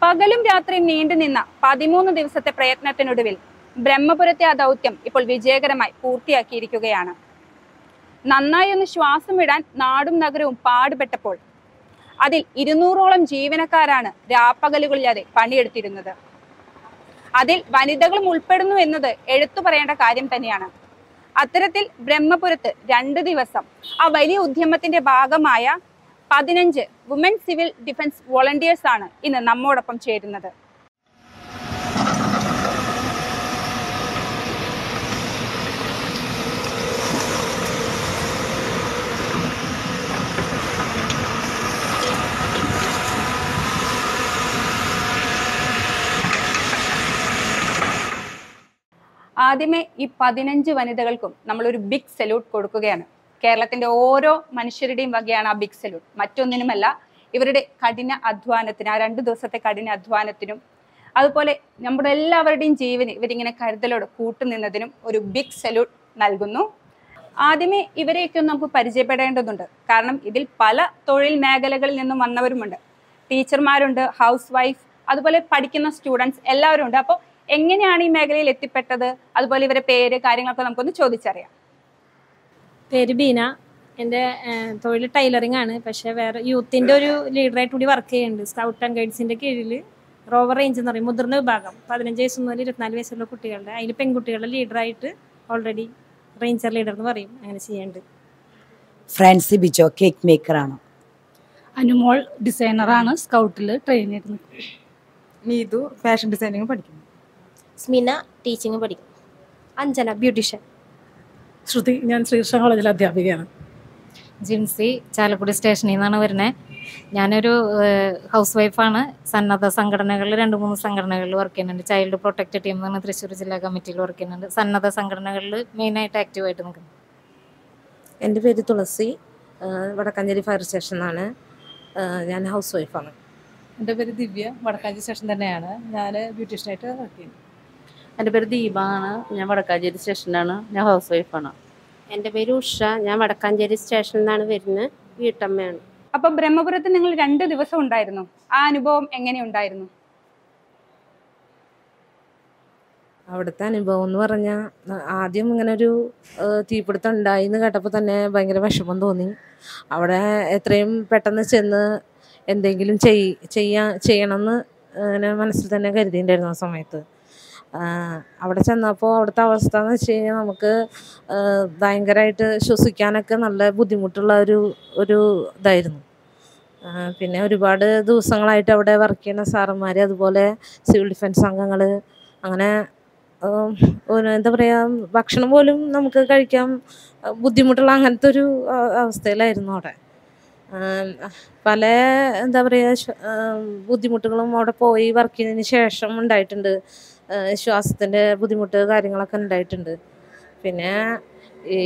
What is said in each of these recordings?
പകലും രാത്രിയും നീണ്ടുനിന്ന പതിമൂന്ന് ദിവസത്തെ പ്രയത്നത്തിനൊടുവിൽ ബ്രഹ്മപുരത്തെ ആ ദൗത്യം ഇപ്പോൾ വിജയകരമായി പൂർത്തിയാക്കിയിരിക്കുകയാണ് നന്നായി ഒന്ന് ശ്വാസം വിടാൻ നാടും നഗരവും പാടുപെട്ടപ്പോൾ അതിൽ ഇരുന്നൂറോളം ജീവനക്കാരാണ് രാപ്പകലുകളില്ലാതെ പണിയെടുത്തിരുന്നത് അതിൽ വനിതകളും ഉൾപ്പെടുന്നു എന്നത് എടുത്തു പറയേണ്ട കാര്യം തന്നെയാണ് അത്തരത്തിൽ ബ്രഹ്മപുരത്ത് രണ്ട് ദിവസം ആ വലിയ ഉദ്യമത്തിന്റെ ഭാഗമായ പതിനഞ്ച് വുമൻ സിവിൽ ഡിഫൻസ് വോളണ്ടിയേഴ്സ് ആണ് ഇന്ന് നമ്മോടൊപ്പം ചേരുന്നത് ആദ്യമേ ഈ പതിനഞ്ച് വനിതകൾക്കും നമ്മളൊരു ബിഗ് സല്യൂട്ട് കൊടുക്കുകയാണ് കേരളത്തിന്റെ ഓരോ മനുഷ്യരുടെയും വകയാണ് ആ ബിഗ് സല്യൂട്ട് മറ്റൊന്നിനുമല്ല ഇവരുടെ കഠിന അധ്വാനത്തിന് ആ രണ്ട് ദിവസത്തെ കഠിന അധ്വാനത്തിനും അതുപോലെ നമ്മുടെ എല്ലാവരുടെയും ജീവന് ഇവരിങ്ങനെ കരുതലോട് കൂട്ടുനിന്നതിനും ഒരു ബിഗ് സല്യൂട്ട് നൽകുന്നു ആദ്യമേ ഇവരെയൊക്കെ ഒന്ന് നമുക്ക് പരിചയപ്പെടേണ്ടതുണ്ട് കാരണം ഇതിൽ പല തൊഴിൽ മേഖലകളിൽ നിന്നും വന്നവരുമുണ്ട് ടീച്ചർമാരുണ്ട് ഹൗസ് വൈഫ് അതുപോലെ പഠിക്കുന്ന സ്റ്റുഡൻസ് എല്ലാവരും ഉണ്ട് അപ്പോൾ എങ്ങനെയാണ് ഈ മേഖലയിൽ എത്തിപ്പെട്ടത് അതുപോലെ ഇവരെ പേര് കാര്യങ്ങളൊക്കെ നമുക്കൊന്ന് ചോദിച്ചറിയാം പേര് ബീന എൻ്റെ തൊഴിൽ ടൈലറിംഗ് ആണ് പക്ഷേ വേറെ യൂത്തിൻ്റെ ഒരു ലീഡറായിട്ട് കൂടി വർക്ക് ചെയ്യുന്നുണ്ട് സ്കൗട്ട് ആൻഡ് ഗൈഡ്സിൻ്റെ കീഴിൽ റോവർ റേഞ്ച് എന്ന് പറയും മുതിർന്ന വിഭാഗം പതിനഞ്ച് വയസ്സ് മുതൽ ഇരുപത്തിനാല് വയസ്സുള്ള കുട്ടികളുടെ അതിൽ പെൺകുട്ടികളുടെ ലീഡറായിട്ട് ഓൾറെഡി റേഞ്ചർ ലീഡർ എന്ന് പറയും അങ്ങനെ ചെയ്യുന്നുണ്ട് ഫ്രാൻസി ബിജോ കേക്ക് മേക്കറാണ് അനുമോൾ ഡിസൈനറാണ് സ്കൗട്ടിൽ ട്രെയിൻ ചെയ്തിരുന്നത് നീതു ഫാഷൻ ഡിസൈനിങ് പഠിക്കുന്നു സ്മിന ടീച്ചിങ് പഠിക്കും അഞ്ജന ബ്യൂട്ടീഷ്യൻ ശ്രുതി ഞാൻ ശ്രീകൃഷ്ണ കോളേജിലെ അധ്യാപികയാണ് ജിൻസി ചാലക്കുടി സ്റ്റേഷനിൽ നിന്നാണ് വരുന്നത് ഞാനൊരു ഹൗസ് വൈഫാണ് സന്നദ്ധ സംഘടനകളിൽ രണ്ട് മൂന്ന് സംഘടനകളിൽ വർക്ക് ചെയ്യുന്നുണ്ട് ചൈൽഡ് പ്രൊട്ടക്റ്റ് ടീം എന്ന് പറഞ്ഞ തൃശ്ശൂർ ജില്ലാ കമ്മിറ്റിയിൽ വർക്ക് ചെയ്യുന്നുണ്ട് സന്നദ്ധ സംഘടനകളിൽ മെയിനായിട്ട് ആക്റ്റീവായിട്ട് നിൽക്കുന്നു എൻ്റെ പേര് തുളസി ആ, വടക്കാഞ്ചേരി ഫയർ സ്റ്റേഷനാണ് ഞാൻ ഹൗസ് വൈഫാണ് എൻ്റെ പേര് ദിവ്യ വടക്കാഞ്ചി സ്റ്റേഷൻ തന്നെയാണ് ഞാൻ ബ്യൂട്ടീഷ്യനായിട്ട് വർക്ക് ചെയ്യുന്നു എൻ്റെ പേര് ദീപ ആണ് ഞാൻ വടക്കാഞ്ചേരി സ്റ്റേഷനിലാണ് ഞാൻ ഹൗസ് വൈഫാണ് എൻ്റെ പേര് ഉഷ ഞാൻ വടക്കാഞ്ചേരി സ്റ്റേഷനിൽ നിന്നാണ് വരുന്നത് വീട്ടമ്മയാണ് അപ്പൊ ബ്രഹ്മപുരത്ത് നിങ്ങൾ രണ്ട് ദിവസം ഉണ്ടായിരുന്നു ആ അനുഭവം എങ്ങനെയുണ്ടായിരുന്നു അവിടുത്തെ അനുഭവം എന്ന് പറഞ്ഞാൽ ആദ്യം ഇങ്ങനെ ഒരു ആ, തീപിടുത്തം ഉണ്ടായി എന്ന് കേട്ടപ്പോൾ തന്നെ ഭയങ്കര വിഷമം തോന്നി അവിടെ എത്രയും പെട്ടെന്ന് ചെന്ന് എന്തെങ്കിലും ചെയ് ചെയ്യാൻ ചെയ്യണമെന്ന് ഇങ്ങനെ മനസ്സിൽ തന്നെ കരുതിയിട്ടുണ്ടായിരുന്നു ആ സമയത്ത് ആ, അവിടെ ചെന്നപ്പോൾ അവിടുത്തെ അവസ്ഥ എന്ന് വെച്ച് കഴിഞ്ഞാൽ നമുക്ക് ആ, ഭയങ്കരമായിട്ട് ശ്വസിക്കാനൊക്കെ നല്ല ബുദ്ധിമുട്ടുള്ള ഒരു ഒരു ഇതായിരുന്നു ആ, പിന്നെ ഒരുപാട് ദിവസങ്ങളായിട്ട് അവിടെ വർക്ക് ചെയ്യുന്ന സാറന്മാർ അതുപോലെ സിവിൽ ഡിഫൻസ് അംഗങ്ങൾ അങ്ങനെ ഉം, ഒരു എന്താ പറയുക ഭക്ഷണം പോലും നമുക്ക് കഴിക്കാൻ ആ, ബുദ്ധിമുട്ടുള്ള അങ്ങനത്തെ ഒരു ആ, അവസ്ഥയിലായിരുന്നു അവിടെ ആം, പല എന്താ പറയുക ശ്വ- ആം, ബുദ്ധിമുട്ടുകളും അവിടെ പോയി വർക്ക് ചെയ്തതിന് ശേഷം ഉണ്ടായിട്ടുണ്ട് ആ, ശ്വാസത്തിൻ്റെ ബുദ്ധിമുട്ട് കാര്യങ്ങളൊക്കെ ഉണ്ടായിട്ടുണ്ട് പിന്നെ ഈ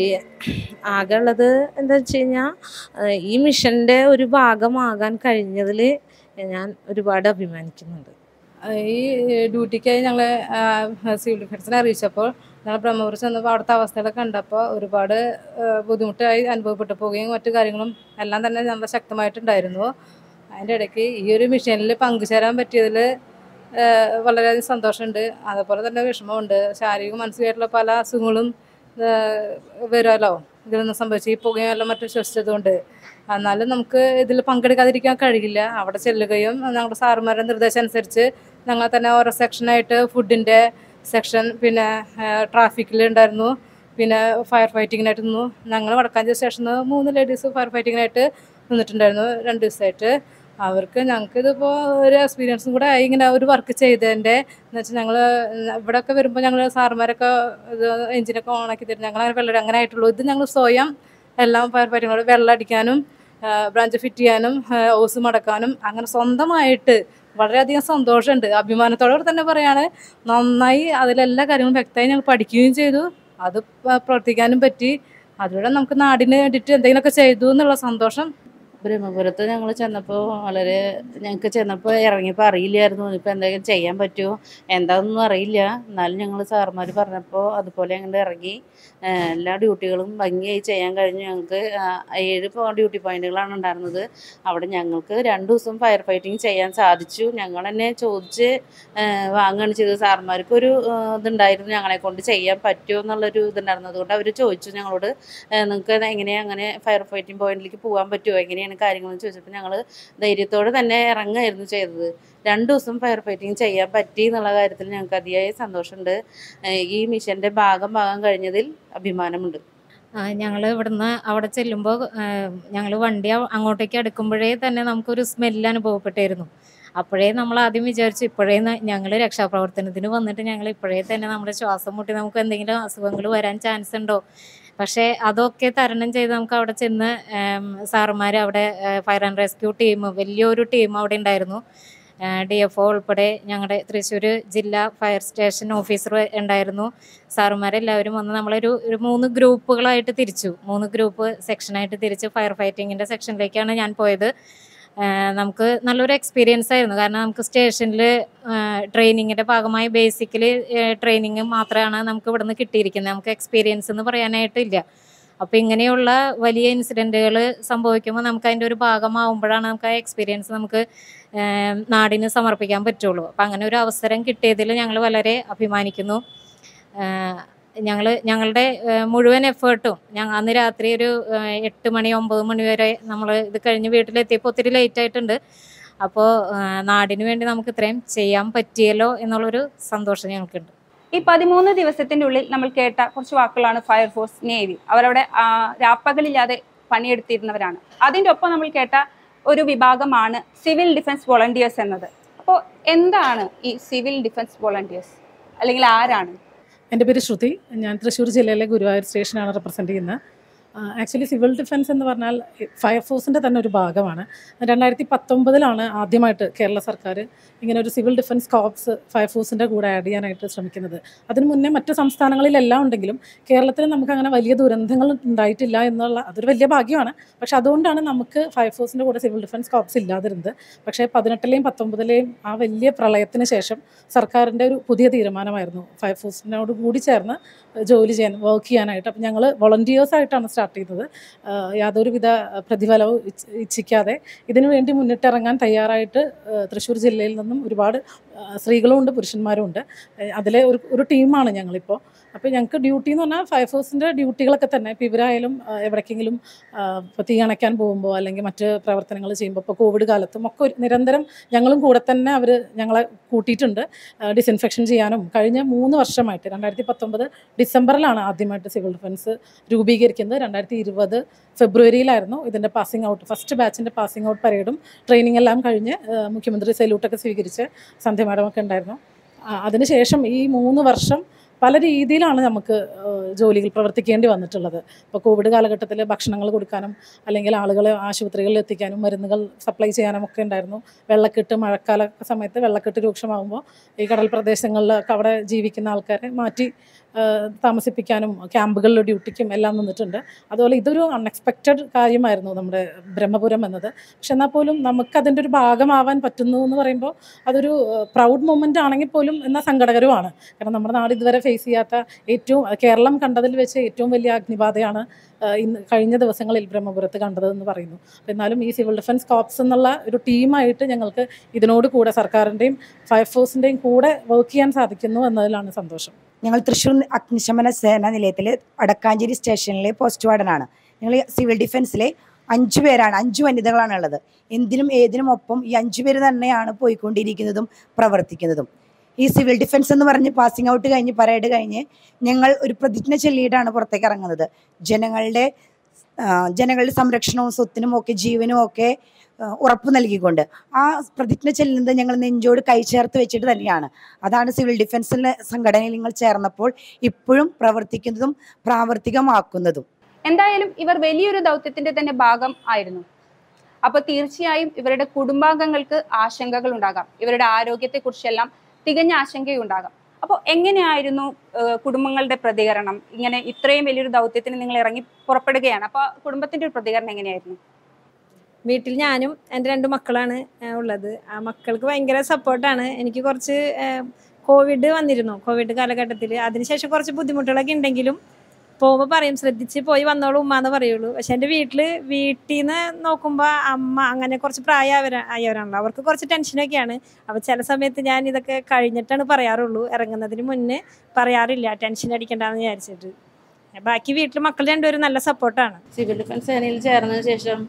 ആകെ ഉള്ളത് എന്താ വെച്ച് കഴിഞ്ഞാൽ ഈ മിഷൻ്റെ ഒരു ഭാഗമാകാൻ കഴിഞ്ഞതിൽ ഞാൻ ഒരുപാട് അഭിമാനിക്കുന്നുണ്ട് ഈ ഡ്യൂട്ടിക്കായി ഞങ്ങൾ സിവിൽ ഡിഫൻസിനെ അറിയിച്ചപ്പോൾ ഞങ്ങൾ ബ്രഹ്മപുരം ചെന്നപ്പോൾ അവിടുത്തെ അവസ്ഥകളൊക്കെ കണ്ടപ്പോൾ ഒരുപാട് ആ, ബുദ്ധിമുട്ടായി അനുഭവപ്പെട്ടു പോവുകയും മറ്റു കാര്യങ്ങളും എല്ലാം തന്നെ നല്ല ശക്തമായിട്ടുണ്ടായിരുന്നു അതിൻ്റെ ഇടയ്ക്ക് ഈ ഒരു മിഷനിൽ പങ്കുചേരാൻ പറ്റിയതിൽ വളരെയധികം സന്തോഷമുണ്ട് അതുപോലെ തന്നെ വിഷമമുണ്ട് ശാരീരിക മാനസികമായിട്ടുള്ള പല അസുഖങ്ങളും ആ, വരുമല്ലോ ഇതിൽ നിന്ന് സംഭവിച്ചു ഈ പുകയും എല്ലാം മറ്റും ശ്വസിച്ചതുകൊണ്ട് എന്നാലും നമുക്ക് ഇതിൽ പങ്കെടുക്കാതിരിക്കാൻ കഴിയില്ല അവിടെ ചെല്ലുകയും ഞങ്ങളുടെ സാറുമാരുടെ നിർദ്ദേശം അനുസരിച്ച് ഞങ്ങൾ തന്നെ ഓരോ സെക്ഷനായിട്ട് ഫുഡിൻ്റെ സെക്ഷൻ പിന്നെ ട്രാഫിക്കിൽ ഉണ്ടായിരുന്നു പിന്നെ ഫയർ ഫൈറ്റിങ്ങിനായിട്ട് നിന്നു ഞങ്ങൾ വടക്കാഞ്ചേരി സ്റ്റേഷനിൽ നിന്ന് മൂന്ന് ലേഡീസ് ഫയർ ഫൈറ്റിങ്ങിനായിട്ട് നിന്നിട്ടുണ്ടായിരുന്നു രണ്ട് ദിവസമായിട്ട് അവർക്ക് ഞങ്ങൾക്ക് ഇതിപ്പോൾ ഒരു എക്സ്പീരിയൻസും കൂടെ ആയി ഇങ്ങനെ ഒരു വർക്ക് ചെയ്തതിൻ്റെ എന്ന് വെച്ചാൽ ഞങ്ങൾ ഇവിടെയൊക്കെ വരുമ്പോൾ ഞങ്ങൾ സാറുമാരൊക്കെ ഇത് എഞ്ചിനൊക്കെ ഓണാക്കി തരും ഞങ്ങൾ അങ്ങനെ വെള്ളം അങ്ങനെ ആയിട്ടുള്ളൂ ഇത് ഞങ്ങൾ സ്വയം എല്ലാം ഫയർ ഫൈറ്റിങ്ങോട് വെള്ളം അടിക്കാനും ബ്രാഞ്ച് ഫിറ്റ് ചെയ്യാനും ഓസ് മടക്കാനും അങ്ങനെ സ്വന്തമായിട്ട് വളരെയധികം സന്തോഷമുണ്ട് അഭിമാനത്തോടെ തന്നെ പറയാണ് നന്നായി അതിലെല്ലാ കാര്യങ്ങളും വ്യക്തമായി ഞങ്ങൾ പഠിക്കുകയും ചെയ്തു അത് പ- പ്രവർത്തിക്കാനും പറ്റി അതിലൂടെ നമുക്ക് നാടിന് വേണ്ടിയിട്ട് എന്തെങ്കിലുമൊക്കെ ചെയ്തു എന്നുള്ള സന്തോഷം ബ്രഹ്മപുരത്ത് ഞങ്ങൾ ചെന്നപ്പോൾ വളരെ ഞങ്ങൾക്ക് ചെന്നപ്പോൾ ഇറങ്ങിയപ്പോൾ അറിയില്ലായിരുന്നു ഇപ്പം എന്തെങ്കിലും ചെയ്യാൻ പറ്റുമോ എന്താണെന്നൊന്നും അറിയില്ല എന്നാലും ഞങ്ങൾ സാറുമാർ പറഞ്ഞപ്പോൾ അതുപോലെ അങ്ങോട്ട് ഇറങ്ങി ആ, എല്ലാ ഡ്യൂട്ടികളും ഭംഗിയായി ചെയ്യാൻ കഴിഞ്ഞു ഞങ്ങൾക്ക് ആ, ഏഴ് പോ- ഡ്യൂട്ടി പോയിന്റുകളാണ് ഉണ്ടായിരുന്നത് അവിടെ ഞങ്ങൾക്ക് രണ്ട് ദിവസം ഫയർ ഫൈറ്റിംഗ് ചെയ്യാൻ സാധിച്ചു ഞങ്ങൾ തന്നെ ചോദിച്ച് ആ, വാങ്ങുകയാണ് ചെയ്തത് സാറുമാർക്ക് ഒരു ആ, ഇതുണ്ടായിരുന്നു ഞങ്ങളെ കൊണ്ട് ചെയ്യാൻ പറ്റുമോ എന്നുള്ളൊരു ഇതുണ്ടായിരുന്നു അതുകൊണ്ട് അവർ ചോദിച്ചു ഞങ്ങളോട് നിങ്ങൾക്ക് എങ്ങനെയാണ് അങ്ങനെ ഫയർ ഫൈറ്റിംഗ് പോയിന്റിലേക്ക് പോകാൻ പറ്റുമോ എങ്ങനെയാണ് കാര്യങ്ങളെന്ന് ചോദിച്ചപ്പോൾ ഞങ്ങൾ ധൈര്യത്തോടെ തന്നെ ഇറങ്ങുകയായിരുന്നു ചെയ്തത് രണ്ട് ദിവസം ഫയർ ഫൈറ്റിംഗ് ചെയ്യാൻ പറ്റി എന്നുള്ള കാര്യത്തിൽ ഞങ്ങൾക്ക് അതിയായ സന്തോഷമുണ്ട് ഏഹ് ഈ മിഷൻ്റെ ഭാഗം ഭാഗം കഴിഞ്ഞതിൽ അഭിമാനമുണ്ട് ഞങ്ങൾ ഇവിടുന്ന് അവിടെ ചെല്ലുമ്പോൾ ഞങ്ങൾ വണ്ടി അവ- അങ്ങോട്ടേക്ക് അടുക്കുമ്പോഴേ തന്നെ നമുക്കൊരു സ്മെല്ല് അനുഭവപ്പെട്ടായിരുന്നു അപ്പോഴേ നമ്മൾ ആദ്യം വിചാരിച്ചു ഇപ്പോഴേ ഞങ്ങൾ രക്ഷാപ്രവർത്തനത്തിന് വന്നിട്ട് ഞങ്ങൾ ഇപ്പോഴേ തന്നെ നമ്മുടെ ശ്വാസം മുട്ടി നമുക്ക് എന്തെങ്കിലും അസുഖങ്ങൾ വരാൻ ചാൻസ് ഉണ്ടോ പക്ഷേ അതൊക്കെ തരണം ചെയ്ത് നമുക്ക് അവിടെ ചെന്ന് സാറുമാർ അവിടെ ഫയർ ആൻഡ് റെസ്ക്യൂ ടീം വലിയൊരു ടീം അവിടെ ഉണ്ടായിരുന്നു ഡി എഫ് ഒ ഉൾപ്പെടെ ഞങ്ങളുടെ തൃശ്ശൂർ ജില്ലാ ഫയർ സ്റ്റേഷൻ ഓഫീസർ ഉണ്ടായിരുന്നു സാറുമാരെല്ലാവരും വന്ന് നമ്മളൊരു ഒരു മൂന്ന് ഗ്രൂപ്പുകളായിട്ട് തിരിച്ചു മൂന്ന് ഗ്രൂപ്പ് സെക്ഷനായിട്ട് തിരിച്ച് ഫയർ ഫൈറ്റിങ്ങിൻ്റെ സെക്ഷനിലേക്കാണ് ഞാൻ പോയത് ആഹ് നമുക്ക് നല്ലൊരു എക്സ്പീരിയൻസ് ആയിരുന്നു കാരണം നമുക്ക് സ്റ്റേഷനിൽ ട്രെയിനിങ്ങിൻ്റെ ഭാഗമായി ബേസിക്കലി ട്രെയിനിങ് മാത്രമാണ് നമുക്ക് ഇവിടുന്ന് കിട്ടിയിരിക്കുന്നത് നമുക്ക് എക്സ്പീരിയൻസ് എന്ന് പറയാനായിട്ടില്ല അപ്പോൾ ഇങ്ങനെയുള്ള വലിയ ഇൻസിഡൻറ്റുകൾ സംഭവിക്കുമ്പോൾ നമുക്ക് അതിൻ്റെ ഒരു ഭാഗമാവുമ്പോഴാണ് നമുക്ക് ആ എക്സ്പീരിയൻസ് നമുക്ക് ആഹ് നാടിന് സമർപ്പിക്കാൻ പറ്റുള്ളൂ അപ്പം അങ്ങനെ ഒരു അവസരം കിട്ടിയതിൽ ഞങ്ങൾ വളരെ അഭിമാനിക്കുന്നു ഞങ്ങൾ ഞങ്ങളുടെ ആഹ് മുഴുവൻ എഫേർട്ടും ഞങ്ങൾ അന്ന് രാത്രി ഒരു ആഹ് എട്ട് മണി ഒമ്പത് മണി വരെ നമ്മൾ ഇത് കഴിഞ്ഞ് വീട്ടിലെത്തിയപ്പോൾ ഒത്തിരി ലേറ്റ് ആയിട്ടുണ്ട് അപ്പോൾ നാടിന് വേണ്ടി നമുക്ക് ഇത്രയും ചെയ്യാൻ പറ്റിയല്ലോ എന്നുള്ളൊരു സന്തോഷം ഞങ്ങൾക്കുണ്ട് ഈ പതിമൂന്ന് ദിവസത്തിന്റെ ഉള്ളിൽ നമ്മൾ കേട്ട കുറച്ച് വാക്കുകളാണ് ഫയർഫോഴ്സ് നേവി അവരവിടെ ആ, രാപ്പകലില്ലാതെ പണിയെടുത്തിരുന്നവരാണ് അതിൻ്റെ ഒപ്പം നമ്മൾ കേട്ട ഒരു വിഭാഗമാണ് സിവിൽ ഡിഫൻസ് വോളണ്ടിയേഴ്സ് എന്നത് അപ്പോൾ എന്താണ് ഈ സിവിൽ ഡിഫൻസ് വോളണ്ടിയേഴ്സ് അല്ലെങ്കിൽ ആരാണ് എൻ്റെ പേര് ശ്രുതി ഞാൻ തൃശ്ശൂർ ജില്ലയിലെ ഗുരുവായൂർ സ്റ്റേഷനാണ് റെപ്രസെൻ്റ് ചെയ്യുന്നത് ആക്ച്വലി സിവിൽ ഡിഫൻസ് എന്ന് പറഞ്ഞാൽ ഫയർഫോഴ്സിൻ്റെ തന്നെ ഒരു ഭാഗമാണ് രണ്ടായിരത്തി പത്തൊമ്പതിലാണ് ആദ്യമായിട്ട് കേരള സർക്കാർ ഇങ്ങനെ ഒരു സിവിൽ ഡിഫൻസ് കോപ്സ് ഫയർഫോഴ്സിൻ്റെ കൂടെ ആഡ് ചെയ്യാനായിട്ട് ശ്രമിക്കുന്നത് അതിന് മുന്നേ മറ്റ് സംസ്ഥാനങ്ങളിലെല്ലാം ഉണ്ടെങ്കിലും കേരളത്തിൽ നമുക്ക് അങ്ങനെ വലിയ ദുരന്തങ്ങൾ ഉണ്ടായിട്ടില്ല എന്നുള്ള അതൊരു വലിയ ഭാഗ്യമാണ് പക്ഷെ അതുകൊണ്ടാണ് നമുക്ക് ഫയർഫോഴ്സിൻ്റെ കൂടെ സിവിൽ ഡിഫൻസ് കോപ്സ് ഇല്ലാതിരുന്നത് പക്ഷേ പതിനെട്ടിലെയും പത്തൊമ്പതിലെയും ആ വലിയ പ്രളയത്തിന് ശേഷം സർക്കാരിൻ്റെ ഒരു പുതിയ തീരുമാനമായിരുന്നു ഫയർഫോഴ്സിനോട് കൂടി ചേർന്ന് ജോലി ചെയ്യാൻ വർക്ക് ചെയ്യാനായിട്ട് അപ്പം ഞങ്ങൾ വോളണ്ടിയേഴ്സായിട്ടാണ് സ്റ്റാർട്ട് ചെയ്തത് ആഹ് യാതൊരുവിധ പ്രതിഫലവും ഇച്ഛ- ഇച്ഛിക്കാതെ ഇതിനു വേണ്ടി മുന്നിട്ടിറങ്ങാൻ തയ്യാറായിട്ട് ആഹ് തൃശ്ശൂർ ജില്ലയിൽ നിന്നും ഒരുപാട് ആഹ് സ്ത്രീകളും ഉണ്ട് പുരുഷന്മാരും ഉണ്ട് ആഹ് അതിലെ ഒരു ഒരു ടീമാണ് ഞങ്ങളിപ്പോൾ അപ്പോൾ ഞങ്ങൾക്ക് ഡ്യൂട്ടി എന്ന് പറഞ്ഞാൽ ഫയർഫോഴ്സിൻ്റെ ഡ്യൂട്ടികളൊക്കെ തന്നെ ഇപ്പോൾ ഇവരായാലും ആഹ് എവിടേക്കെങ്കിലും ആഹ് ഇപ്പോൾ തീ അണയ്ക്കാൻ പോകുമ്പോൾ അല്ലെങ്കിൽ മറ്റ് പ്രവർത്തനങ്ങൾ ചെയ്യുമ്പോൾ ഇപ്പോൾ കോവിഡ് കാലത്തും ഒക്കെ ഒരു നിരന്തരം ഞങ്ങളും കൂടെ തന്നെ അവർ ഞങ്ങളെ കൂട്ടിയിട്ടുണ്ട് ഡിസിൻഫെക്ഷൻ ചെയ്യാനും കഴിഞ്ഞ മൂന്ന് വർഷമായിട്ട് രണ്ടായിരത്തി പത്തൊമ്പത് ഡിസംബറിലാണ് ആദ്യമായിട്ട് സിവിൽ ഡിഫൻസ് രൂപീകരിക്കുന്നത് രണ്ടായിരത്തി ഇരുപത് ഫെബ്രുവരിയിലായിരുന്നു ഇതിൻ്റെ പാസിംഗ് ഔട്ട് ഫസ്റ്റ് ബാച്ചിൻ്റെ പാസിംഗ് ഔട്ട് പരേഡും ട്രെയിനിങ് എല്ലാം കഴിഞ്ഞ് ആ, മുഖ്യമന്ത്രി സല്യൂട്ടൊക്കെ സ്വീകരിച്ച് സന്ധ്യ മാഡമൊക്കെ ഉണ്ടായിരുന്നു ആ, അതിനുശേഷം ഈ മൂന്ന് വർഷം പല രീതിയിലാണ് നമുക്ക് ആ, ജോലികൾ പ്രവർത്തിക്കേണ്ടി വന്നിട്ടുള്ളത് ഇപ്പോൾ കോവിഡ് കാലഘട്ടത്തിൽ ഭക്ഷണങ്ങൾ കൊടുക്കാനും അല്ലെങ്കിൽ ആളുകളെ ആശുപത്രികളിൽ എത്തിക്കാനും മരുന്നുകൾ സപ്ലൈ ചെയ്യാനും ഒക്കെ ഉണ്ടായിരുന്നു വെള്ളക്കെട്ട് മഴക്കാല സമയത്ത് വെള്ളക്കെട്ട് രൂക്ഷമാകുമ്പോൾ ഈ കടൽ പ്രദേശങ്ങളിലൊക്കെ അവിടെ ജീവിക്കുന്ന ആൾക്കാരെ മാറ്റി ആ, താമസിപ്പിക്കാനും ക്യാമ്പുകളിൽ ഡ്യൂട്ടിക്കും എല്ലാം നിന്നിട്ടുണ്ട് അതുപോലെ ഇതൊരു അൺഎക്സ്പെക്റ്റഡ് കാര്യമായിരുന്നു നമ്മുടെ ബ്രഹ്മപുരം എന്നത് പക്ഷെ എന്നാൽ പോലും നമുക്കതിൻ്റെ ഒരു ഭാഗമാവാൻ പറ്റുന്നു എന്ന് പറയുമ്പോൾ അതൊരു പ്രൗഡ് മൊമെൻ്റ് ആണെങ്കിൽ പോലും എന്നാൽ സങ്കടകരവുമാണ് കാരണം നമ്മുടെ നാട് ഇതുവരെ ഫേസ് ചെയ്യാത്ത ഏറ്റവും കേരളം കണ്ടതിൽ വെച്ച് ഏറ്റവും വലിയ അഗ്നിബാധയാണ് ആ, ഇന്ന് കഴിഞ്ഞ ദിവസങ്ങളിൽ ബ്രഹ്മപുരത്ത് കണ്ടത് എന്ന് പറയുന്നു അപ്പോൾ എന്നാലും ഈ സിവിൽ ഡിഫൻസ് കോപ്സ് എന്നുള്ള ഒരു ടീമായിട്ട് ഞങ്ങൾക്ക് ഇതിനോട് കൂടെ സർക്കാരിൻ്റെയും ഫയർഫോഴ്സിൻ്റെയും കൂടെ വർക്ക് ചെയ്യാൻ സാധിക്കുന്നു എന്നതിലാണ് സന്തോഷം ഞങ്ങൾ തൃശ്ശൂർ അഗ്നിശമന സേനാ നിലയത്തിൽ വടക്കാഞ്ചേരി സ്റ്റേഷനിലെ പോസ്റ്റ് വാർഡനാണ് ഞങ്ങൾ സിവിൽ ഡിഫൻസിലെ അഞ്ചു പേരാണ് അഞ്ചു വനിതകളാണ് ഉള്ളത് എന്തിനും ഏതിനും ഒപ്പം ഈ അഞ്ചു പേര് തന്നെയാണ് പോയിക്കൊണ്ടിരിക്കുന്നതും പ്രവർത്തിക്കുന്നതും ഈ സിവിൽ ഡിഫൻസ് എന്ന് പറഞ്ഞ് പാസിംഗ് ഔട്ട് കഴിഞ്ഞ് പരേഡ് കഴിഞ്ഞ് ഞങ്ങൾ ഒരു പ്രതിജ്ഞ ചൊല്ലിയിട്ടാണ് പുറത്തേക്ക് ഇറങ്ങുന്നത് ജനങ്ങളുടെ ആ, ജനങ്ങളുടെ സംരക്ഷണവും സ്വത്തിനും ഒക്കെ ജീവനും ഒക്കെ ആ, ഉറപ്പ് നൽകിക്കൊണ്ട് ആ പ്രതിജ്ഞ ചെല്ലുന്നത് ഞങ്ങൾ നെഞ്ചോട് കൈ ചേർത്ത് വെച്ചിട്ട് തന്നെയാണ് അതാണ് സിവിൽ ഡിഫൻസിലെ സംഘടനയിൽ നിങ്ങൾ ചേർന്നപ്പോൾ ഇപ്പോഴും പ്രവർത്തിക്കുന്നതും പ്രാവർത്തികമാക്കുന്നതും എന്തായാലും ഇവർ വലിയൊരു ദൗത്യത്തിന്റെ തന്നെ ഭാഗം ആയിരുന്നു അപ്പോൾ തീർച്ചയായും ഇവരുടെ കുടുംബാംഗങ്ങൾക്ക് ആശങ്കകൾ ഉണ്ടാകാം ഇവരുടെ ആരോഗ്യത്തെക്കുറിച്ചെല്ലാം തികഞ്ഞ ആശങ്കയുണ്ടാകാം അപ്പോൾ എങ്ങനെയായിരുന്നു ഏഹ്, കുടുംബങ്ങളുടെ പ്രതികരണം ഇങ്ങനെ ഇത്രയും വലിയൊരു ദൗത്യത്തിന് നിങ്ങൾ ഇറങ്ങി പുറപ്പെടുകയാണ് അപ്പോൾ കുടുംബത്തിന്റെ ഒരു പ്രതികരണം എങ്ങനെയായിരുന്നു വീട്ടിൽ ഞാനും എൻ്റെ രണ്ട് മക്കളാണ് ആ, ഉള്ളത് ആ മക്കൾക്ക് ഭയങ്കര സപ്പോർട്ടാണ് എനിക്ക് കുറച്ച് ആ, കോവിഡ് വന്നിരുന്നു കോവിഡ് കാലഘട്ടത്തിൽ അതിനുശേഷം കുറച്ച് ബുദ്ധിമുട്ടുകളൊക്കെ ഉണ്ടെങ്കിലും പോകുമ്പോൾ പറയും ശ്രദ്ധിച്ച് പോയി വന്നോളൂ ഉമ്മ എന്ന് പറയുള്ളൂ പക്ഷെ എൻ്റെ വീട്ടിൽ വീട്ടിൽ നിന്ന് നോക്കുമ്പോൾ അമ്മ അങ്ങനെ കുറച്ച് പ്രായവര ആയവരാണല്ലോ അവർക്ക് കുറച്ച് ടെൻഷനൊക്കെയാണ് അപ്പോൾ ചില സമയത്ത് ഞാൻ ഇതൊക്കെ കഴിഞ്ഞിട്ടാണ് പറയാറുള്ളൂ ഇറങ്ങുന്നതിന് മുന്നേ പറയാറില്ല ടെൻഷൻ അടിക്കണ്ടെന്ന് വിചാരിച്ചിട്ട് ബാക്കി വീട്ടിൽ മക്കൾ രണ്ടുപേരും നല്ല സപ്പോർട്ടാണ് സിവിൽ ഡിഫൻസ് സേനയിൽ ചേർന്നതിന് ശേഷം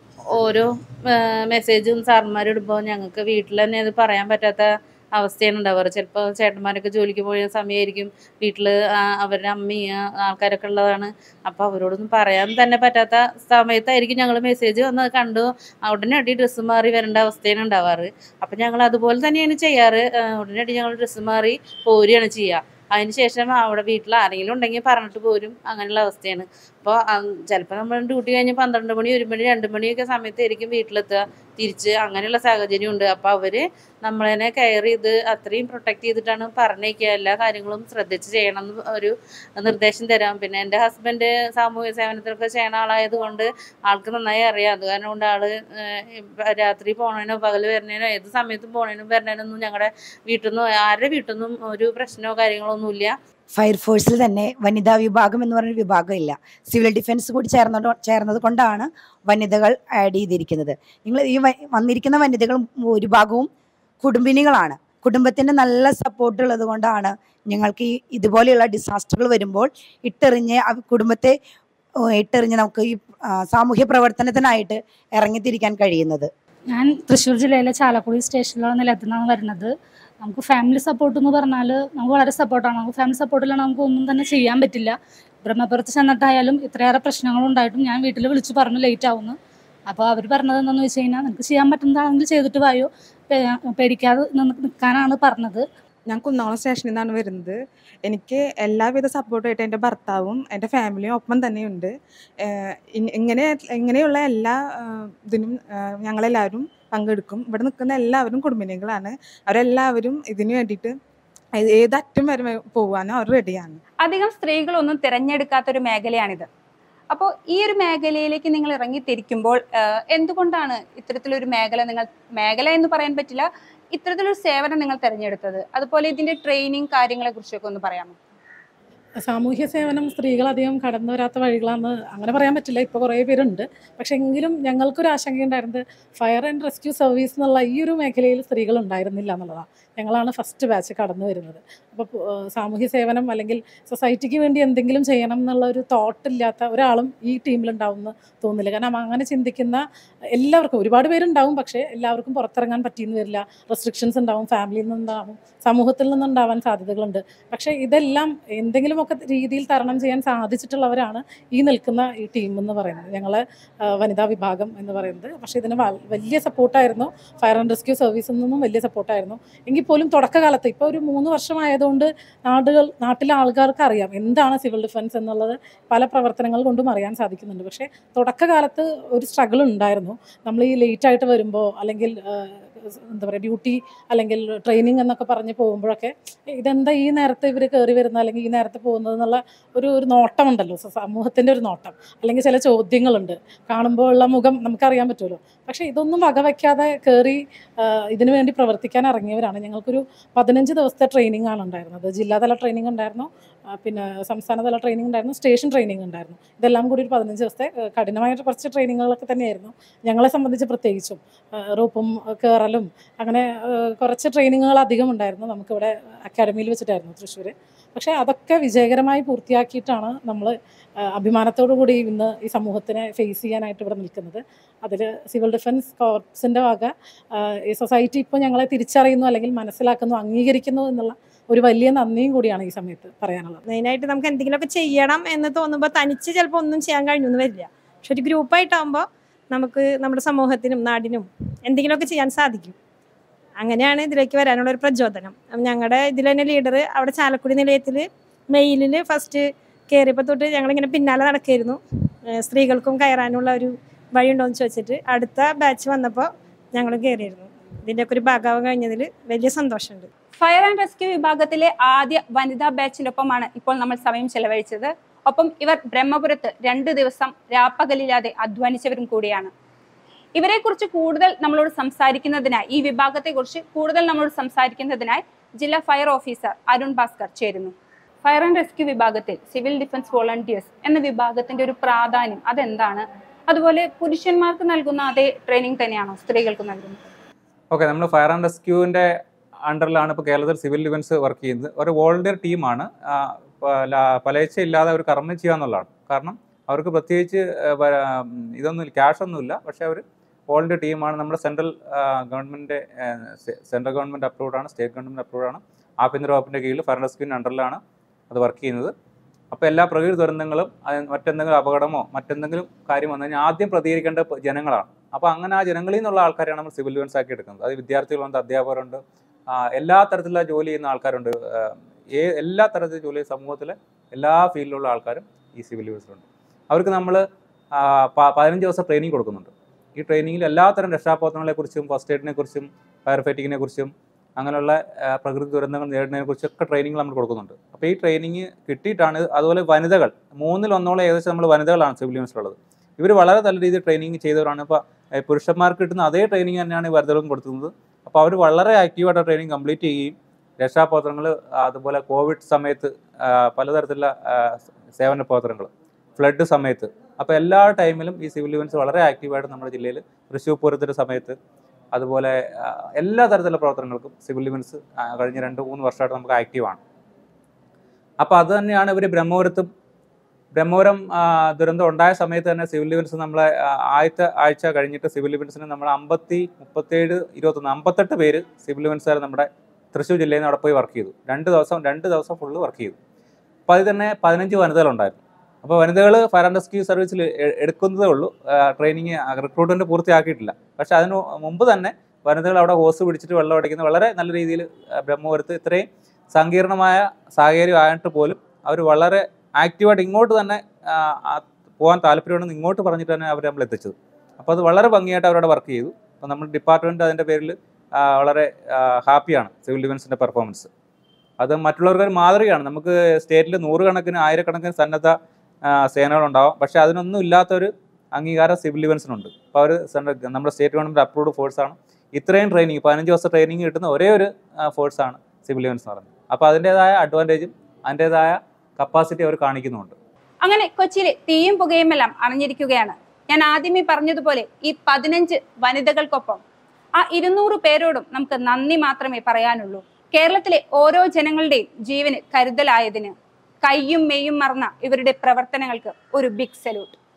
ഓരോ മെസ്സേജും സാറന്മാർ ഇടുമ്പോൾ ഞങ്ങൾക്ക് വീട്ടിൽ തന്നെ അത് പറയാൻ പറ്റാത്ത അവസ്ഥയാണ് ഉണ്ടാവാറ് ചിലപ്പോൾ ചേട്ടന്മാരൊക്കെ ജോലിക്ക് പോയ സമയമായിരിക്കും വീട്ടിൽ അവരുടെ അമ്മയും ആ, ആൾക്കാരൊക്കെ ഉള്ളതാണ് അപ്പോൾ അവരോടൊന്നും പറയാൻ തന്നെ പറ്റാത്ത സമയത്തായിരിക്കും ഞങ്ങൾ മെസ്സേജ് വന്ന് കണ്ടു ഉടനടി ഡ്രസ്സ് മാറി വരേണ്ട അവസ്ഥയാണ് ഉണ്ടാവാറ് അപ്പം ഞങ്ങൾ അതുപോലെ തന്നെയാണ് ചെയ്യാറ് ആ, ഉടനടി ഞങ്ങൾ ഡ്രസ്സ് മാറി പോരുകയാണ് ചെയ്യുക അതിന് ശേഷം അവിടെ വീട്ടിൽ ആരെങ്കിലും ഉണ്ടെങ്കിൽ പറഞ്ഞിട്ട് പോരും അങ്ങനെയുള്ള അവസ്ഥയാണ് അപ്പോൾ ചിലപ്പോൾ നമ്മൾ ഡ്യൂട്ടി കഴിഞ്ഞ് പന്ത്രണ്ട് മണി ഒരു മണി രണ്ട് മണിയൊക്കെ സമയത്തായിരിക്കും വീട്ടിലെത്തുക തിരിച്ച് അങ്ങനെയുള്ള സാഹചര്യം ഉണ്ട് അപ്പോൾ അവർ നമ്മളതിനെ കെയർ ചെയ്ത് അത്രയും പ്രൊട്ടക്ട് ചെയ്തിട്ടാണ് പറഞ്ഞേക്കുക എല്ലാ കാര്യങ്ങളും ശ്രദ്ധിച്ച് ചെയ്യണം എന്ന് ഒരു നിർദ്ദേശം തരാം പിന്നെ എൻ്റെ ഹസ്ബൻഡ് സാമൂഹ്യ സേവനത്തിലൊക്കെ ചെയ്യണ ആളായത് കൊണ്ട് ആൾക്ക് നന്നായി അറിയാം അത് കാരണം കൊണ്ട് ആള് ഏഹ് രാത്രി പോണേനോ പകൽ വരുന്നതിനോ ഏത് സമയത്തും പോണേനും വരുന്നതിനൊന്നും ഞങ്ങളുടെ വീട്ടിൽ നിന്ന് ആരുടെ വീട്ടിൽ നിന്നും ഒരു പ്രശ്നമോ കാര്യങ്ങളോ ഒന്നുമില്ല ഫയർഫോഴ്സിൽ തന്നെ വനിതാ വിഭാഗം എന്ന് പറഞ്ഞൊരു വിഭാഗം ഇല്ല സിവിൽ ഡിഫൻസ് കൂടി ചേർന്നത് ചേർന്നത് കൊണ്ടാണ് വനിതകൾ ആഡ് ചെയ്തിരിക്കുന്നത് നിങ്ങൾ ഈ വ- വന്നിരിക്കുന്ന വനിതകൾ ഭൂരിഭാഗവും കുടുംബിനികളാണ് കുടുംബത്തിന്റെ നല്ല സപ്പോർട്ട് ഉള്ളത് കൊണ്ടാണ് ഞങ്ങൾക്ക് ഈ ഇതുപോലെയുള്ള ഡിസാസ്റ്ററുകൾ വരുമ്പോൾ ഇട്ടെറിഞ്ഞ് ആ കുടുംബത്തെ ഓ, ഇട്ടെറിഞ്ഞ് നമുക്ക് ഈ ആ, സാമൂഹ്യ പ്രവർത്തനത്തിനായിട്ട് ഇറങ്ങിത്തിരിക്കാൻ കഴിയുന്നത് ഞാൻ തൃശ്ശൂർ ജില്ലയിലെ ചാലക്കുടി സ്റ്റേഷനിലാണ് നിലത്തുനിന്നാണ് വരുന്നത് നമുക്ക് ഫാമിലി സപ്പോർട്ട് എന്ന് പറഞ്ഞാൽ നമുക്ക് വളരെ സപ്പോർട്ടാണ് നമുക്ക് ഫാമിലി സപ്പോർട്ടിലാണ് നമുക്ക് ഒന്നും തന്നെ ചെയ്യാൻ പറ്റില്ല ബ്രഹ്മപുരത്ത് ചെന്നിട്ടായാലും ഇത്രയേറെ പ്രശ്നങ്ങൾ ഉണ്ടായിട്ടും ഞാൻ വീട്ടിൽ വിളിച്ച് പറഞ്ഞു ലേറ്റ് ആവുന്നു അപ്പോൾ അവർ പറഞ്ഞത് എന്താണെന്ന് വെച്ച് കഴിഞ്ഞാൽ നിങ്ങൾക്ക് ചെയ്യാൻ പറ്റുന്നതാണെങ്കിൽ ചെയ്തിട്ട് വായോ പേ- പേടിക്കാതെ നിന്ന് നിൽക്കാനാണ് പറഞ്ഞത് ഞാൻ കുന്നോളം സ്റ്റേഷനിൽ നിന്നാണ് വരുന്നത് എനിക്ക് എല്ലാവിധ സപ്പോർട്ടായിട്ട് എൻ്റെ ഭർത്താവും എൻ്റെ ഫാമിലിയും ഒപ്പം തന്നെയുണ്ട് ഏഹ് ഇ- ഇങ്ങനെ ഇങ്ങനെയുള്ള എല്ലാ ആഹ് ഇതിനും ആഹ് ഞങ്ങളെല്ലാവരും പങ്കെടുക്കും ഇവിടെ നിൽക്കുന്ന എല്ലാവരും കുടുംബിനികളാണ് അവരെല്ലാവരും ഇതിന് വേണ്ടിയിട്ട് ഏ- ഏത് അറ്റം വരെ പോകാനും അവർ റെഡിയാണ് അധികം സ്ത്രീകളൊന്നും തിരഞ്ഞെടുക്കാത്തൊരു മേഖലയാണിത് അപ്പോൾ ഈ ഒരു മേഖലയിലേക്ക് നിങ്ങൾ ഇറങ്ങി തിരിക്കുമ്പോൾ ആഹ്, എന്തുകൊണ്ടാണ് ഇത്തരത്തിലൊരു മേഖല നിങ്ങൾ മേഖല എന്ന് പറയാൻ പറ്റില്ല ഇത്തരത്തിലൊരു സേവനം നിങ്ങൾ തിരഞ്ഞെടുത്തത് അതുപോലെ ഇതിന്റെ ട്രെയിനിങ് കാര്യങ്ങളെ കുറിച്ചൊക്കെ ഒന്ന് പറയാമോ സാമൂഹ്യ സേവനം സ്ത്രീകൾ അധികം കടന്നു വരാത്ത വഴികളാന്ന് അങ്ങനെ പറയാൻ പറ്റില്ല ഇപ്പോൾ കുറേ പേരുണ്ട് പക്ഷെ എങ്കിലും ഞങ്ങൾക്കൊരു ആശങ്കയുണ്ടായിരുന്നത് ഫയർ ആൻഡ് റെസ്ക്യൂ സർവീസ് എന്നുള്ള ഈ ഒരു മേഖലയിൽ സ്ത്രീകൾ ഉണ്ടായിരുന്നില്ല എന്നുള്ളതാണ് ഞങ്ങളാണ് ഫസ്റ്റ് ബാച്ച് കടന്നു വരുന്നത് അപ്പോൾ സാമൂഹ്യ സേവനം അല്ലെങ്കിൽ സൊസൈറ്റിക്ക് വേണ്ടി എന്തെങ്കിലും ചെയ്യണം എന്നുള്ള ഒരു തോട്ടില്ലാത്ത ഒരാളും ഈ ടീമിലുണ്ടാവുമെന്ന് തോന്നുന്നില്ല കാരണം അങ്ങനെ ചിന്തിക്കുന്ന എല്ലാവർക്കും ഒരുപാട് പേരുണ്ടാവും പക്ഷേ എല്ലാവർക്കും പുറത്തിറങ്ങാൻ പറ്റിയെന്ന് വരില്ല റെസ്ട്രിക്ഷൻസ് ഉണ്ടാവും ഫാമിലിയിൽ നിന്നുണ്ടാവും സമൂഹത്തിൽ നിന്നുണ്ടാവാൻ സാധ്യതകളുണ്ട് പക്ഷേ ഇതെല്ലാം എന്തെങ്കിലുമൊക്കെ രീതിയിൽ തരണം ചെയ്യാൻ സാധിച്ചിട്ടുള്ളവരാണ് ഈ നിൽക്കുന്ന ഈ ടീം എന്ന് പറയുന്നത് ഞങ്ങൾ വനിതാ വിഭാഗം എന്ന് പറയുന്നത് പക്ഷേ ഇതിന് വ- വലിയ സപ്പോർട്ടായിരുന്നു ഫയർ ആൻഡ് റെസ്ക്യൂ സർവീസിൽ നിന്നും വലിയ സപ്പോർട്ടായിരുന്നു എങ്കിൽ പോലും തുടക്കകാലത്ത് ഇപ്പോൾ ഒരു മൂന്ന് വർഷമായതുകൊണ്ട് നാടുകൾ നാട്ടിലെ ആൾക്കാർക്ക് അറിയാം എന്താണ് സിവിൽ ഡിഫൻസ് എന്നുള്ളത് പല പ്രവർത്തനങ്ങൾ കൊണ്ടും അറിയാൻ സാധിക്കുന്നുണ്ട് പക്ഷേ തുടക്കകാലത്ത് ഒരു സ്ട്രഗിൾ ഉണ്ടായിരുന്നു നമ്മൾ ഈ ലേറ്റ് ആയിട്ട് വരുമ്പോൾ അല്ലെങ്കിൽ ആ, എന്താ പറയുക ഡ്യൂട്ടി അല്ലെങ്കിൽ ട്രെയിനിങ് എന്നൊക്കെ പറഞ്ഞ് പോകുമ്പോഴൊക്കെ ഇതെന്താ ഈ നേരത്തെ ഇവർ കയറി വരുന്ന അല്ലെങ്കിൽ ഈ നേരത്തെ പോകുന്നത് എന്നുള്ള ഒരു ഒരു നോട്ടമുണ്ടല്ലോ സ- സമൂഹത്തിൻ്റെ ഒരു നോട്ടം അല്ലെങ്കിൽ ചില ചോദ്യങ്ങളുണ്ട് കാണുമ്പോൾ ഉള്ള മുഖം നമുക്കറിയാൻ പറ്റുമല്ലോ പക്ഷേ ഇതൊന്നും വകവയ്ക്കാതെ കയറി ഇതിനു വേണ്ടി പ്രവർത്തിക്കാൻ ഇറങ്ങിയവരാണ് ഞങ്ങൾക്കൊരു പതിനഞ്ച് ദിവസത്തെ ട്രെയിനിങ് ആണ് ഉണ്ടായിരുന്നത് ജില്ലാതല ട്രെയിനിങ് ഉണ്ടായിരുന്നു ആ, പിന്നെ സംസ്ഥാനതല ട്രെയിനിങ് ഉണ്ടായിരുന്നു സ്റ്റേഷൻ ട്രെയിനിങ് ഉണ്ടായിരുന്നു ഇതെല്ലാം കൂടി ഒരു പതിനഞ്ച് ദിവസത്തെ ആ, കഠിനമായിട്ട് കുറച്ച് ട്രെയിനിങ്ങുകളൊക്കെ തന്നെയായിരുന്നു ഞങ്ങളെ സംബന്ധിച്ച് പ്രത്യേകിച്ചും ആ, റോപ്പും ആ, കയറലും അങ്ങനെ ആ, കുറച്ച് ട്രെയിനിങ്ങുകൾ അധികം ഉണ്ടായിരുന്നു നമുക്കിവിടെ അക്കാഡമിയിൽ വെച്ചിട്ടായിരുന്നു തൃശ്ശൂർ പക്ഷേ അതൊക്കെ വിജയകരമായി പൂർത്തിയാക്കിയിട്ടാണ് നമ്മൾ അഭിമാനത്തോടു കൂടി ഇന്ന് ഈ സമൂഹത്തിനെ ഫേസ് ചെയ്യാനായിട്ട് ഇവിടെ നിൽക്കുന്നത് അതിൽ സിവിൽ ഡിഫൻസ് കോർപ്സിൻ്റെ വക ആ, ഈ സൊസൈറ്റി ഇപ്പോൾ ഞങ്ങളെ തിരിച്ചറിയുന്നു അല്ലെങ്കിൽ മനസ്സിലാക്കുന്നു അംഗീകരിക്കുന്നു എന്നുള്ള ഒരു വലിയ നന്ദിയും കൂടിയാണ് ഈ സമയത്ത് പറയാനുള്ളത് മെയിനായിട്ട് നമുക്ക് എന്തെങ്കിലുമൊക്കെ ചെയ്യണം എന്ന് തോന്നുമ്പോൾ തനിച്ച് ചിലപ്പോൾ ഒന്നും ചെയ്യാൻ കഴിഞ്ഞൊന്നും വരില്ല പക്ഷെ ഒരു ഗ്രൂപ്പായിട്ടാകുമ്പോൾ നമുക്ക് നമ്മുടെ സമൂഹത്തിനും നാടിനും എന്തെങ്കിലുമൊക്കെ ചെയ്യാൻ സാധിക്കും അങ്ങനെയാണ് ഇതിലേക്ക് വരാനുള്ള ഒരു പ്രചോദനം ഞങ്ങളുടെ ഇതിൽ തന്നെ ലീഡർ അവിടെ ചാലക്കുടി നിലയത്തിൽ മെയിലിൽ ഫസ്റ്റ് കയറിയപ്പോൾ തൊട്ട് ഞങ്ങളിങ്ങനെ പിന്നാലെ നടക്കായിരുന്നു ഏഹ് സ്ത്രീകൾക്കും കയറാനുള്ള ഒരു വഴിയുണ്ടോയെന്ന് ചോദിച്ചിട്ട് അടുത്ത ബാച്ച് വന്നപ്പോൾ ഞങ്ങൾ കയറിയിരുന്നു ഇതിൻ്റെയൊക്കെ ഒരു ഭാഗമാവാൻ കഴിഞ്ഞതിൽ വലിയ സന്തോഷമുണ്ട് ഫയർ ആൻഡ് റെസ്ക്യൂ വിഭാഗത്തിലെ ആദ്യ വനിതാ ബാച്ചിനൊപ്പമാണ് ഇപ്പോൾ നമ്മൾ സമയം ചെലവഴിച്ചത് ഒപ്പം ഇവർ ബ്രഹ്മപുരത്ത് രണ്ട് ദിവസം രാപ്പകലില്ലാതെ അധ്വാനിച്ചവരും കൂടിയാണ് ഇവരെക്കുറിച്ച് കൂടുതൽ നമ്മളോട് സംസാരിക്കുന്നതിനായി ഈ വിഭാഗത്തെക്കുറിച്ച് കൂടുതൽ നമ്മളോട് സംസാരിക്കുന്നതിനായി ജില്ലാ ഫയർ ഓഫീസർ അരുൺ ഭാസ്കർ ചേരുന്നു ഫയർ ആൻഡ് റെസ്ക്യൂ വിഭാഗത്തിൽ സിവിൽ ഡിഫൻസ് വോളണ്ടിയേഴ്സ് എന്ന വിഭാഗത്തിന്റെ ഒരു പ്രാധാന്യം അതെന്താണ് അതുപോലെ പുരുഷന്മാർക്ക് നൽകുന്ന അതേ ട്രെയിനിങ് തന്നെയാണോ സ്ത്രീകൾക്ക് നൽകുന്നത് ഓക്കെ നമ്മൾ ഫയർ ആൻഡ് റെസ്ക്യൂവിൻ്റെ അണ്ടറിലാണ് ഇപ്പോൾ കേരളത്തിൽ സിവിൽ ഡിഫൻസ് വർക്ക് ചെയ്യുന്നത് ഒരു വോളണ്ടിയർ ടീമാണ് പലേച്ഛ ഇല്ലാതെ ഒരു കർമ്മം ചെയ്യുക എന്നുള്ളതാണ് കാരണം അവർക്ക് പ്രത്യേകിച്ച് ആ, വ- ഉം, ഇതൊന്നും ക്യാഷ് ഒന്നുമില്ല പക്ഷേ അവർ വോളണ്ടിയർ ടീമാണ് നമ്മുടെ central government central government approved ആണ് സ്റ്റേറ്റ് ഗവൺമെൻറ് അപ്രൂവ്ഡ് ആണ് ആഭ്യന്തര വകുപ്പിൻ്റെ കീഴിൽ ഫയർ ആൻഡ് റെസ്ക്യൂവിൻ്റെ അണ്ടറിലാണ് അത് വർക്ക് ചെയ്യുന്നത് അപ്പോൾ എല്ലാ പ്രകൃതി ദുരന്തങ്ങളും അത് മറ്റെന്തെങ്കിലും അപകടമോ മറ്റെന്തെങ്കിലും കാര്യം വന്നു കഴിഞ്ഞാൽ ആദ്യം പ്രതികരിക്കേണ്ട പ- ജനങ്ങളാണ് അപ്പോൾ അങ്ങനെ ആ ജനങ്ങളിൽ നിന്നുള്ള ആൾക്കാരെയാണ് നമ്മൾ സിവിൽ ഡിഫൻസ് ആക്കി എടുക്കുന്നത് അത് വിദ്യാർത്ഥികളുണ്ട് അധ്യാപകരുണ്ട് ആ, എല്ലാ തരത്തിലുള്ള ജോലി ചെയ്യുന്ന ആൾക്കാരുണ്ട് ആ, ഏ എല്ലാ തരത്തിലുള്ള ജോലി സമൂഹത്തിലെ എല്ലാ ഫീൽഡിലുള്ള ആൾക്കാരും ഈ സിവിൽ ഡിഫൻസിലുണ്ട് അവർക്ക് നമ്മൾ പതിനഞ്ച് ദിവസം ട്രെയിനിങ് കൊടുക്കുന്നുണ്ട് ഈ ട്രെയിനിങ്ങിൽ എല്ലാത്തരം രക്ഷാപ്രവർത്തനങ്ങളെ കുറിച്ചും ഫസ്റ്റ് എയ്ഡിനെ കുറിച്ചും ഫയർ ഫൈറ്റിങ്ങിനെ കുറിച്ചും അങ്ങനെയുള്ള ആ, പ്രകൃതി ദുരന്തങ്ങൾ നേരിടുന്നതിനെ കുറിച്ചൊക്കെ ട്രെയിനിങ് നമ്മൾ കൊടുക്കുന്നുണ്ട് അപ്പോൾ ഈ ട്രെയിനിങ് കിട്ടിയിട്ടാണ് അതുപോലെ വനിതകൾ മൂന്നിൽ ഒന്നോളം ഏകദേശം നമ്മൾ വനിതകളാണ് സിവിൽ ഡിഫൻസിലുള്ളത് ഇവർ വളരെ നല്ല രീതിയിൽ ട്രെയിനിങ് ചെയ്തവരാണ് ഇപ്പോൾ പുരുഷന്മാർക്ക് കിട്ടുന്ന അതേ ട്രെയിനിങ് തന്നെയാണ് ഈ വനിതകൾക്കും കൊടുക്കുന്നത് അപ്പോൾ അവർ വളരെ ആക്റ്റീവായിട്ട് ട്രെയിനിങ് കംപ്ലീറ്റ് ചെയ്യുകയും രക്ഷാപ്രവർത്തനങ്ങൾ അതുപോലെ കോവിഡ് സമയത്ത് ആ, പലതരത്തിലുള്ള ആ, സേവന പ്രവർത്തനങ്ങൾ ഫ്ലഡ് സമയത്ത് അപ്പോൾ എല്ലാ ടൈമിലും ഈ സിവിൽ ഡിഫൻസ് വളരെ ആക്റ്റീവായിട്ട് നമ്മുടെ ജില്ലയിൽ തൃശ്ശൂർ പൂരത്തിൻ്റെ സമയത്ത് അതുപോലെ ആ, എല്ലാ തരത്തിലുള്ള പ്രവർത്തനങ്ങൾക്കും സിവിൽ ഡിഫൻസ് ആ, കഴിഞ്ഞ രണ്ട് മൂന്ന് വർഷമായിട്ട് നമുക്ക് ആക്റ്റീവാണ് അപ്പോൾ അത് തന്നെയാണ് ഇവർ ബ്രഹ്മപുരത്തും ബ്രഹ്മപുരം ആ, ദുരന്തം ഉണ്ടായ സമയത്ത് തന്നെ സിവിൽ ഡിഫൻസ് നമ്മളെ ആ, ആദ്യത്തെ ആഴ്ച കഴിഞ്ഞിട്ട് സിവിൽ ഡിഫൻസിന് നമ്മൾ അമ്പത്തി മുപ്പത്തേഴ് ഇരുപത്തൊന്ന് അമ്പത്തെട്ട് പേര് സിവിൽ ഡിഫൻസുകാർ നമ്മുടെ തൃശ്ശൂർ ജില്ലയിൽ നിന്ന് അവിടെ പോയി വർക്ക് ചെയ്തു രണ്ട് ദിവസം രണ്ട് ദിവസം ഫുള്ള് വർക്ക് ചെയ്തു അപ്പോൾ അതിൽ തന്നെ പതിനഞ്ച് വനിതകളുണ്ടായിരുന്നു അപ്പോൾ വനിതകൾ ഫയർ ആൻഡ് റെസ്ക്യൂ സർവീസിൽ എ- എടുക്കുന്നതേ ഉള്ളൂ ട്രെയിനിങ് റിക്രൂട്ട്മെൻറ്റ് പൂർത്തിയാക്കിയിട്ടില്ല പക്ഷേ അതിന് മുമ്പ് തന്നെ വനിതകൾ അവിടെ ഹോസ് പിടിച്ചിട്ട് വെള്ളം അടിക്കുന്ന വളരെ നല്ല രീതിയിൽ ബ്രഹ്മപുരത്ത് ഇത്രയും സങ്കീർണമായ സാഹചര്യം ആയിട്ട് പോലും അവർ വളരെ ആക്റ്റീവായിട്ട് ഇങ്ങോട്ട് തന്നെ ആ, ആ, പോകാൻ താല്പര്യമുണ്ടെന്ന് ഇങ്ങോട്ട് പറഞ്ഞിട്ട് തന്നെ അവർ നമ്മൾ എത്തിച്ചത് അപ്പോൾ അത് വളരെ ഭംഗിയായിട്ട് അവരവിടെ വർക്ക് ചെയ്തു അപ്പോൾ നമ്മൾ ഡിപ്പാർട്ട്മെൻറ്റ് അതിൻ്റെ പേരിൽ ആ, വളരെ ഹാപ്പിയാണ് സിവിൽ ഡിഫൻസിൻ്റെ പെർഫോമൻസ് അത് മറ്റുള്ളവർക്ക് ഒരു മാതൃകയാണ് നമുക്ക് സ്റ്റേറ്റിൽ നൂറുകണക്കിന് ആയിരക്കണക്കിന് സന്നദ്ധ ആ, സേനകളുണ്ടാവാം പക്ഷേ അതിനൊന്നും ഇല്ലാത്തൊരു അംഗീകാരം സിവിൽ ഡിഫൻസിനുണ്ട് അപ്പോൾ അവർ നമ്മുടെ സ്റ്റേറ്റ് ഗവൺമെൻറ് അപ്രൂവ്ഡ് ഫോഴ്സാണ് ഇത്രയും ട്രെയിനിങ് പതിനഞ്ച് ദിവസം ട്രെയിനിങ് കിട്ടുന്ന ഒരേ ഒരു ഫോഴ്സാണ് സിവിൽ ഡിഫൻസ് എന്ന് പറയുന്നത് അപ്പോൾ അതിൻ്റേതായ അഡ്വാൻറ്റേജും അതിൻ്റേതായ കപ്പാസിറ്റി അവർ കാണിക്കുന്നുമുണ്ട് അങ്ങനെ കൊച്ചിയിലെ തീയും പുകയുമെല്ലാം അണഞ്ഞിരിക്കുകയാണ് ഞാൻ ആദ്യമേ പറഞ്ഞതുപോലെ ഈ പതിനഞ്ച് വനിതകൾക്കൊപ്പം ആ ഇരുന്നൂറ് പേരോടും നമുക്ക് നന്ദി മാത്രമേ പറയാനുള്ളൂ കേരളത്തിലെ ഓരോ ജനങ്ങളുടെയും ജീവന് കരുതലായതിന് കയ്യും മെയ്യും മറന്ന ഇവരുടെ പ്രവർത്തനങ്ങൾക്ക് ഒരു ബിഗ് സല്യൂട്ട്